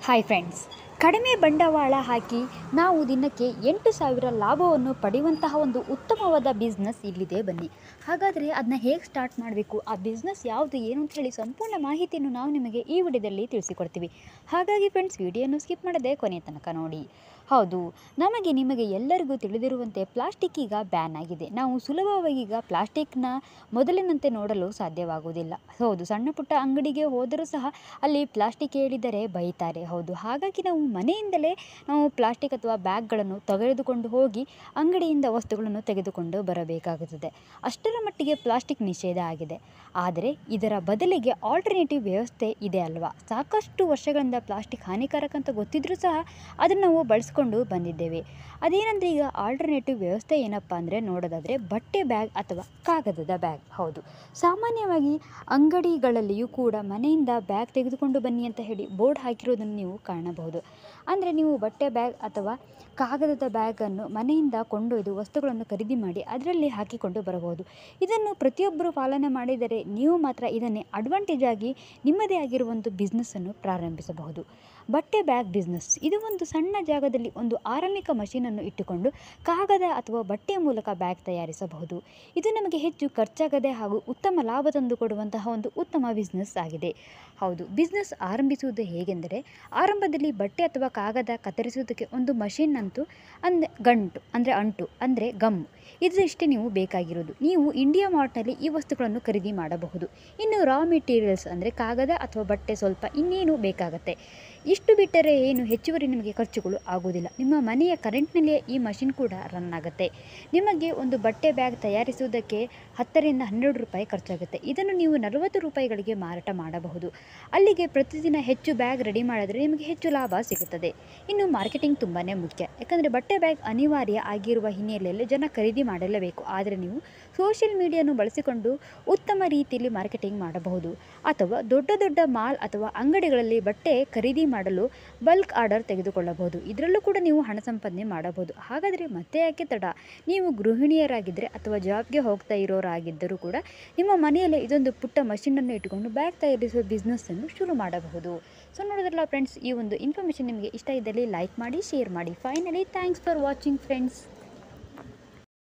hi friends ಕಡಿಮೆ ಬಂಡವಾಳ ಹಾಕಿ ನಾವು ದಿನಕ್ಕೆ ಎಂಟು ಸಾವಿರ ಲಾಭವನ್ನು ಪಡೆಯುವಂತಹ ಒಂದು ಉತ್ತಮವಾದ ಬಿಸ್ನೆಸ್ ಇಲ್ಲಿದೆ ಬನ್ನಿ ಹಾಗಾದರೆ ಅದನ್ನ ಹೇಗೆ ಸ್ಟಾರ್ಟ್ ಮಾಡಬೇಕು ಆ ಬಿಸ್ನೆಸ್ ಯಾವುದು ಏನು ಅಂತ ಹೇಳಿ ಸಂಪೂರ್ಣ ಮಾಹಿತಿಯನ್ನು ನಾವು ನಿಮಗೆ ಈ ವಿಡಿಯೋದಲ್ಲಿ ತಿಳಿಸಿಕೊಡ್ತೀವಿ ಹಾಗಾಗಿ ಫ್ರೆಂಡ್ಸ್ ವಿಡಿಯೋನು ಸ್ಕಿಪ್ ಮಾಡದೆ ಕೊನೆಯ ತನಕ ನೋಡಿ ಹೌದು ನಮಗೆ ನಿಮಗೆ ಎಲ್ಲರಿಗೂ ತಿಳಿದಿರುವಂತೆ ಪ್ಲಾಸ್ಟಿಕ್ ಈಗ ಬ್ಯಾನ್ ಆಗಿದೆ ನಾವು ಸುಲಭವಾಗಿ ಈಗ ಪ್ಲಾಸ್ಟಿಕ್ನ ಮೊದಲಿನಂತೆ ನೋಡಲು ಸಾಧ್ಯವಾಗುವುದಿಲ್ಲ ಹೌದು ಸಣ್ಣ ಪುಟ್ಟ ಅಂಗಡಿಗೆ ಹೋದರೂ ಸಹ ಅಲ್ಲಿ ಪ್ಲಾಸ್ಟಿಕ್ ಹೇಳಿದರೆ ಬೈತಾರೆ ಹೌದು ಹಾಗಾಗಿ ನಾವು ಮನೆಯಿಂದಲೇ ನಾವು ಪ್ಲಾಸ್ಟಿಕ್ ಅಥವಾ ಬ್ಯಾಗ್ಗಳನ್ನು ತೆಗೆದುಕೊಂಡು ಹೋಗಿ ಅಂಗಡಿಯಿಂದ ವಸ್ತುಗಳನ್ನು ತೆಗೆದುಕೊಂಡು ಬರಬೇಕಾಗುತ್ತದೆ ಅಷ್ಟರ ಮಟ್ಟಿಗೆ ಪ್ಲಾಸ್ಟಿಕ್ ನಿಷೇಧ ಆಗಿದೆ ಆದರೆ ಇದರ ಬದಲಿಗೆ ಆಲ್ಟರ್ನೇಟಿವ್ ವ್ಯವಸ್ಥೆ ಇದೆ ಅಲ್ವಾ ಸಾಕಷ್ಟು ವರ್ಷಗಳಿಂದ ಪ್ಲಾಸ್ಟಿಕ್ ಹಾನಿಕಾರಕ ಅಂತ ಗೊತ್ತಿದ್ರೂ ಸಹ ಅದನ್ನು ನಾವು ಬಳಸ್ಕೊಂಡು ಬಂದಿದ್ದೇವೆ ಅದೇನೆಂದರೆ ಈಗ ಆಲ್ಟರ್ನೇಟಿವ್ ವ್ಯವಸ್ಥೆ ಏನಪ್ಪ ಅಂದರೆ ನೋಡೋದಾದರೆ ಬಟ್ಟೆ ಬ್ಯಾಗ್ ಅಥವಾ ಕಾಗದದ ಬ್ಯಾಗ್ ಹೌದು ಸಾಮಾನ್ಯವಾಗಿ ಅಂಗಡಿಗಳಲ್ಲಿಯೂ ಕೂಡ ಮನೆಯಿಂದ ಬ್ಯಾಗ್ ತೆಗೆದುಕೊಂಡು ಬನ್ನಿ ಅಂತ ಹೇಳಿ ಬೋರ್ಡ್ ಹಾಕಿರೋದನ್ನು ನೀವು ಕಾಣಬಹುದು ಅಂದರೆ ನೀವು ಬಟ್ಟೆ ಬ್ಯಾಗ್ ಅಥವಾ ಕಾಗದದ ಬ್ಯಾಗನ್ನು ಮನೆಯಿಂದ ಕೊಂಡೊಯ್ದು ವಸ್ತುಗಳನ್ನು ಖರೀದಿ ಮಾಡಿ ಅದರಲ್ಲಿ ಹಾಕಿಕೊಂಡು ಬರಬಹುದು ಇದನ್ನು ಪ್ರತಿಯೊಬ್ಬರು ಪಾಲನೆ ಮಾಡಿದರೆ ನೀವು ಮಾತ್ರ ಇದನ್ನೇ ಅಡ್ವಾಂಟೇಜ್ ಆಗಿ ನಿಮ್ಮದೇ ಆಗಿರುವ ಒಂದು ಬಿಸ್ನೆಸ್ಸನ್ನು ಪ್ರಾರಂಭಿಸಬಹುದು ಬಟ್ಟೆ ಬ್ಯಾಗ್ ಬಿಸ್ನೆಸ್ ಇದು ಒಂದು ಸಣ್ಣ ಜಾಗದಲ್ಲಿ ಒಂದು ಆರಂಭಿಕ ಮಷೀನನ್ನು ಇಟ್ಟುಕೊಂಡು ಕಾಗದ ಅಥವಾ ಬಟ್ಟೆಯ ಮೂಲಕ ಬ್ಯಾಗ್ ತಯಾರಿಸಬಹುದು ಇದು ನಮಗೆ ಹೆಚ್ಚು ಖರ್ಚಾಗದೆ ಹಾಗೂ ಉತ್ತಮ ಲಾಭ ತಂದು ಕೊಡುವಂತಹ ಒಂದು ಉತ್ತಮ ಬಿಸ್ನೆಸ್ ಆಗಿದೆ ಹೌದು ಬಿಸ್ನೆಸ್ ಆರಂಭಿಸುವುದು ಹೇಗೆಂದರೆ ಆರಂಭದಲ್ಲಿ ಬಟ್ಟೆ ಅಥವಾ ಕಾಗದ ಕತ್ತರಿಸುವುದಕ್ಕೆ ಒಂದು ಮಷಿನ್ ಅಂತೂ ಅಂದ್ ಗಂಟು ಅಂದರೆ ಅಂಟು ಅಂದರೆ ಗಮ್ ಇದಿಷ್ಟೇ ನೀವು ಬೇಕಾಗಿರೋದು ನೀವು ಇಂಡಿಯಾ ಮಾರ್ಟ್ನಲ್ಲಿ ಈ ವಸ್ತುಗಳನ್ನು ಖರೀದಿ ಮಾಡಬಹುದು ಇನ್ನು ರಾ ಮೆಟೀರಿಯಲ್ಸ್ ಅಂದರೆ ಕಾಗದ ಅಥವಾ ಬಟ್ಟೆ ಸ್ವಲ್ಪ ಇನ್ನೇನು ಬೇಕಾಗತ್ತೆ ಇಷ್ಟು ಬಿಟ್ಟರೆ ಏನು ಹೆಚ್ಚುವರಿ ನಿಮಗೆ ಖರ್ಚುಗಳು ಆಗುವುದಿಲ್ಲ ನಿಮ್ಮ ಮನೆಯ ಕರೆಂಟ್ನಲ್ಲಿಯೇ ಈ ಮಷಿನ್ ಕೂಡ ರನ್ ಆಗುತ್ತೆ ನಿಮಗೆ ಒಂದು ಬಟ್ಟೆ ಬ್ಯಾಗ್ ತಯಾರಿಸುವುದಕ್ಕೆ ಹತ್ತರಿಂದ ಹನ್ನೆರಡು ರೂಪಾಯಿ ಖರ್ಚಾಗುತ್ತೆ ಇದನ್ನು ನೀವು ನಲವತ್ತು ರೂಪಾಯಿಗಳಿಗೆ ಮಾರಾಟ ಮಾಡಬಹುದು ಅಲ್ಲಿಗೆ ಪ್ರತಿದಿನ ಹೆಚ್ಚು ಬ್ಯಾಗ್ ರೆಡಿ ಮಾಡಿದರೆ ನಿಮಗೆ ಹೆಚ್ಚು ಲಾಭ ಸಿಗುತ್ತದೆ ಇನ್ನು ಮಾರ್ಕೆಟಿಂಗ್ ತುಂಬಾ ಮುಖ್ಯ ಯಾಕಂದರೆ ಬಟ್ಟೆ ಬ್ಯಾಗ್ ಅನಿವಾರ್ಯ ಆಗಿರುವ ಹಿನ್ನೆಲೆಯಲ್ಲಿ ಜನ ಖರೀದಿ ಮಾಡಲೇಬೇಕು ಆದರೆ ನೀವು ಸೋಷಿಯಲ್ ಮೀಡಿಯಾನು ಬಳಸಿಕೊಂಡು ಉತ್ತಮ ರೀತಿಯಲ್ಲಿ ಮಾರ್ಕೆಟಿಂಗ್ ಮಾಡಬಹುದು ಅಥವಾ ದೊಡ್ಡ ದೊಡ್ಡ ಮಾಲ್ ಅಥವಾ ಅಂಗಡಿಗಳಲ್ಲಿ ಬಟ್ಟೆ ಖರೀದಿ ಮಾಡಲು ಬಲ್ಕ್ ಆರ್ಡರ್ ತೆಗೆದುಕೊಳ್ಳಬಹುದು ಇದರಲ್ಲೂ ಕೂಡ ನೀವು ಹಣ ಸಂಪಾದನೆ ಮಾಡಬಹುದು ಹಾಗಾದರೆ ಮತ್ತೆ ಯಾಕೆ ತಡ ನೀವು ಗೃಹಿಣಿಯರಾಗಿದ್ದರೆ ಅಥವಾ ಜಾಬ್ಗೆ ಹೋಗ್ತಾ ಇರೋರಾಗಿದ್ದರೂ ಕೂಡ ನಿಮ್ಮ ಮನೆಯಲ್ಲೇ ಇದೊಂದು ಪುಟ್ಟ ಮಷೀನನ್ನು ಇಟ್ಟುಕೊಂಡು ಬ್ಯಾಗ್ ತಯಾರಿಸುವ ಬಿಸ್ನೆಸ್ಸನ್ನು ಶುರು ಮಾಡಬಹುದು ಸೊ ನೋಡಿದ್ರಲ್ಲ ಫ್ರೆಂಡ್ಸ್ ಈ ಒಂದು ಇನ್ಫಾರ್ಮೇಷನ್ ನಿಮಗೆ ಇಷ್ಟ ಇದ್ದಲ್ಲಿ ಲೈಕ್ ಮಾಡಿ ಶೇರ್ ಮಾಡಿ finally thanks for watching friends